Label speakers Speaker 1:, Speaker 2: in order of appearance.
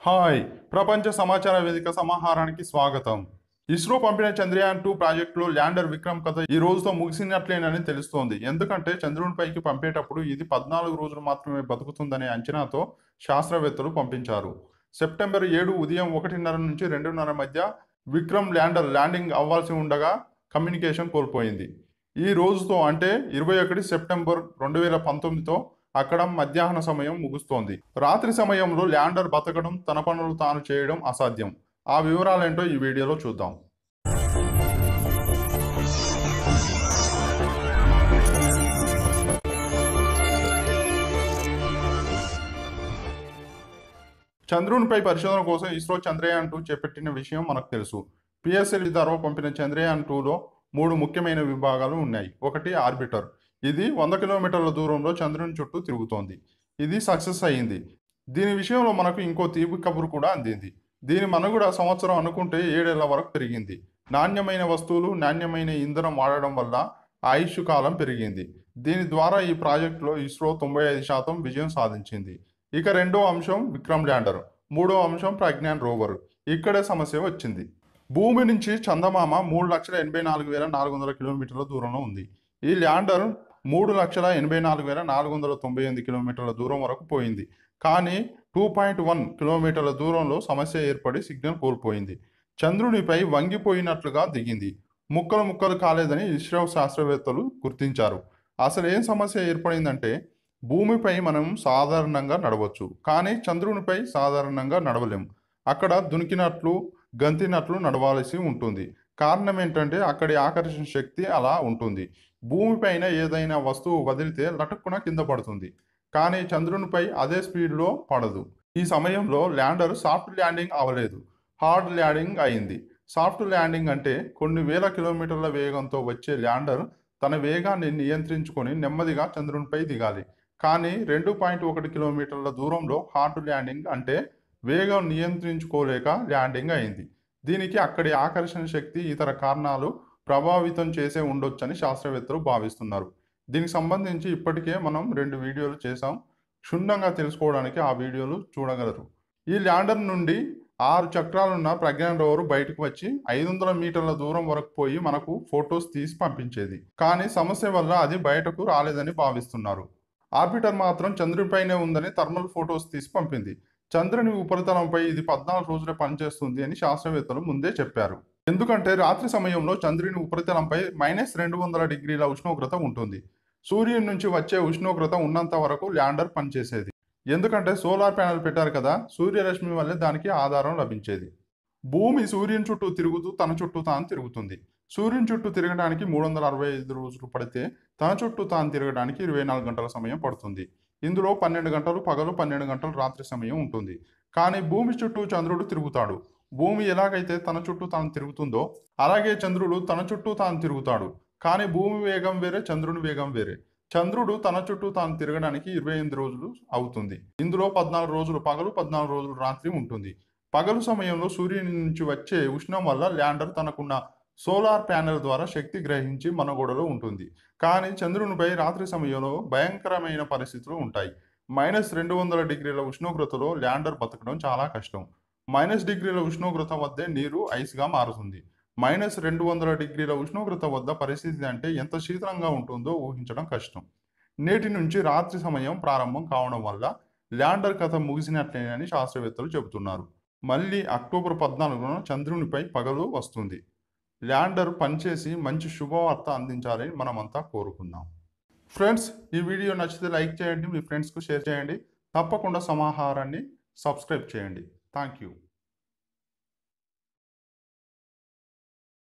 Speaker 1: hi ప్రపంచ సమాచార వేదిక సమాహారానికి స్వాగతం ఇస్రో పంపిన చంద్రయాన్ టూ ప్రాజెక్టులో ల్యాండర్ విక్రమ్ కథ ఈ రోజుతో ముగిసినట్లేనని తెలుస్తోంది ఎందుకంటే చంద్రునిపైకి పంపేటప్పుడు ఇది పద్నాలుగు రోజులు మాత్రమే బతుకుతుందనే అంచనాతో శాస్త్రవేత్తలు పంపించారు సెప్టెంబర్ ఏడు ఉదయం ఒకటిన్నర నుంచి రెండున్నర మధ్య విక్రమ్ ల్యాండర్ ల్యాండింగ్ అవ్వాల్సి ఉండగా కమ్యూనికేషన్ కోల్పోయింది ఈ రోజుతో అంటే ఇరవై ఒకటి సెప్టెంబర్ రెండు వేల పంతొమ్మిదితో అక్కడ మధ్యాహ్న సమయం ముగుస్తోంది రాత్రి సమయంలో ల్యాండర్ బతకడం తన పనులు తాను చేయడం అసాధ్యం ఆ వివరాలేంటో ఈ వీడియోలో చూద్దాం చంద్రునిపై పరిశోధన కోసం ఇస్రో చంద్రయాన్ టూ చేపట్టిన విషయం మనకు తెలుసు పిఎస్ఎల్ ద్వారా పంపిన చంద్రయాన్ టూలో మూడు ముఖ్యమైన విభాగాలు ఉన్నాయి ఒకటి ఆర్బిటర్ ఇది వంద కిలోమీటర్ల దూరంలో చంద్రుని చుట్టూ తిరుగుతోంది ఇది సక్సెస్ అయ్యింది దీని విషయంలో మనకు ఇంకో తీపి కబురు కూడా అందింది దీని మనుగడ సంవత్సరం అనుకుంటే ఏడేళ్ల వరకు పెరిగింది నాణ్యమైన వస్తువులు నాణ్యమైన ఇంధనం వాడడం వల్ల ఆయుష్ కాలం పెరిగింది దీని ద్వారా ఈ ప్రాజెక్టులో ఇస్రో తొంభై ఐదు శాతం విజయం సాధించింది ఇక రెండో అంశం విక్రమ్ ల్యాండర్ మూడో అంశం ప్రజ్ఞాన్ రోవర్ ఇక్కడే సమస్య వచ్చింది భూమి నుంచి చందమామ మూడు లక్షల ఎనభై నాలుగు వేల నాలుగు వందల కిలోమీటర్ల దూరంలో ఉంది ఈ ల్యాండర్ మూడు లక్షల ఎనభై నాలుగు వేల నాలుగు వందల తొంభై ఎనిమిది కిలోమీటర్ల దూరం వరకు పోయింది కానీ టూ పాయింట్ వన్ కిలోమీటర్ల దూరంలో సమస్య ఏర్పడి సిగ్నల్ కోల్పోయింది చంద్రునిపై వంగిపోయినట్లుగా దిగింది ముక్కలు ముక్కలు కాలేదని ఇస్రో శాస్త్రవేత్తలు గుర్తించారు అసలు ఏం సమస్య ఏర్పడిందంటే భూమిపై మనం సాధారణంగా నడవచ్చు కానీ చంద్రునిపై సాధారణంగా నడవలేం అక్కడ దునికినట్లు గంతినట్లు నడవాల్సి ఉంటుంది కారణం ఏంటంటే అక్కడి ఆకర్షణ శక్తి అలా ఉంటుంది భూమిపైన ఏదైనా వస్తువు వదిలితే లటుక్కున కింద పడుతుంది కానీ చంద్రునిపై అదే స్పీడ్లో పడదు ఈ సమయంలో ల్యాండర్ సాఫ్ట్ ల్యాండింగ్ అవ్వలేదు హార్డ్ ల్యాండింగ్ అయింది సాఫ్ట్ ల్యాండింగ్ అంటే కొన్ని వేల కిలోమీటర్ల వేగంతో వచ్చే ల్యాండర్ తన వేగాన్ని నియంత్రించుకొని నెమ్మదిగా చంద్రునిపై దిగాలి కానీ రెండు పాయింట్ ఒకటి కిలోమీటర్ల దూరంలో హార్డ్ ల్యాండింగ్ అంటే వేగం నియంత్రించుకోలేక ల్యాండింగ్ అయింది దీనికి అక్కడి ఆకర్షణ శక్తి ఇతర కారణాలు ప్రభావితం చేసే ఉండొచ్చని శాస్త్రవేత్తలు భావిస్తున్నారు దీనికి సంబంధించి ఇప్పటికే మనం రెండు వీడియోలు చేసాం క్షుణ్ణంగా తెలుసుకోవడానికి ఆ వీడియోలు చూడగలరు ఈ ల్యాండర్ నుండి ఆరు చక్రాలున్న ప్రజ్ఞాన్ రోవర్ బయటకు వచ్చి ఐదు వందల మీటర్ల దూరం వరకు పోయి మనకు ఫొటోస్ తీసి పంపించేది కానీ సమస్య వల్ల అది బయటకు రాలేదని భావిస్తున్నారు ఆర్బిటర్ మాత్రం చంద్రునిపైనే ఉందని థర్మల్ ఫొటోస్ తీసి పంపింది చంద్రుని ఉపరితలంపై ఇది పద్నాలుగు రోజులే పనిచేస్తుంది అని శాస్త్రవేత్తలు ముందే చెప్పారు ఎందుకంటే రాత్రి సమయంలో చంద్రుని ఉపరితలంపై మైనస్ రెండు వందల డిగ్రీల ఉష్ణోగ్రత ఉంటుంది సూర్యుని నుంచి వచ్చే ఉష్ణోగ్రత ఉన్నంత వరకు ల్యాండర్ పనిచేసేది ఎందుకంటే సోలార్ ప్యానెల్ పెట్టారు కదా సూర్యరశ్మి వల్లే దానికి ఆధారం లభించేది భూమి సూర్యుని చుట్టూ తిరుగుతూ తన చుట్టూ తాను తిరుగుతుంది సూర్యుని చుట్టూ తిరగడానికి మూడు వందల అరవై ఐదు రోజులు పడితే తన చుట్టూ తాను తిరగడానికి ఇరవై నాలుగు గంటల సమయం పడుతుంది ఇందులో పన్నెండు గంటలు పగలు పన్నెండు గంటలు రాత్రి సమయం ఉంటుంది కానీ భూమి చుట్టూ చంద్రుడు తిరుగుతాడు భూమి ఎలాగైతే తన చుట్టూ తాను తిరుగుతుందో అలాగే చంద్రుడు తన చుట్టూ తాను తిరుగుతాడు కానీ భూమి వేగం వేరే చంద్రుని వేగం వేరే చంద్రుడు తన చుట్టూ తాను తిరగడానికి ఇరవై ఎనిమిది రోజులు అవుతుంది ఇందులో పద్నాలుగు రోజులు పగలు పద్నాలుగు రోజులు రాత్రి ఉంటుంది పగలు సమయంలో సూర్యుని నుంచి వచ్చే ఉష్ణం వల్ల ల్యాండర్ తనకున్న సోలార్ ప్యానెల్ ద్వారా శక్తి గ్రహించి మనగోడలో ఉంటుంది కానీ చంద్రునిపై రాత్రి సమయంలో భయంకరమైన పరిస్థితులు ఉంటాయి మైనస్ రెండు వందల డిగ్రీల ఉష్ణోగ్రతలో ల్యాండర్ బతకడం చాలా కష్టం మైనస్ డిగ్రీల ఉష్ణోగ్రత వద్దే నీరు ఐస్గా మారుతుంది మైనస్ రెండు వందల డిగ్రీల ఉష్ణోగ్రత వద్ద పరిస్థితి అంటే ఎంత శీతలంగా ఉంటుందో ఊహించడం కష్టం నేటి నుంచి రాత్రి సమయం ప్రారంభం కావడం వల్ల ల్యాండర్ కథ ముగిసినట్లేనని శాస్త్రవేత్తలు చెబుతున్నారు మళ్ళీ అక్టోబర్ పద్నాలుగున చంద్రునిపై పగలు వస్తుంది ల్యాండర్ పనిచేసి మంచి శుభవార్త అందించాలని మనమంతా కోరుకుందాం ఫ్రెండ్స్ ఈ వీడియో నచ్చితే లైక్ చేయండి మీ ఫ్రెండ్స్కు షేర్ చేయండి తప్పకుండా సమాహారాన్ని సబ్స్క్రైబ్ చేయండి థ్యాంక్ యూ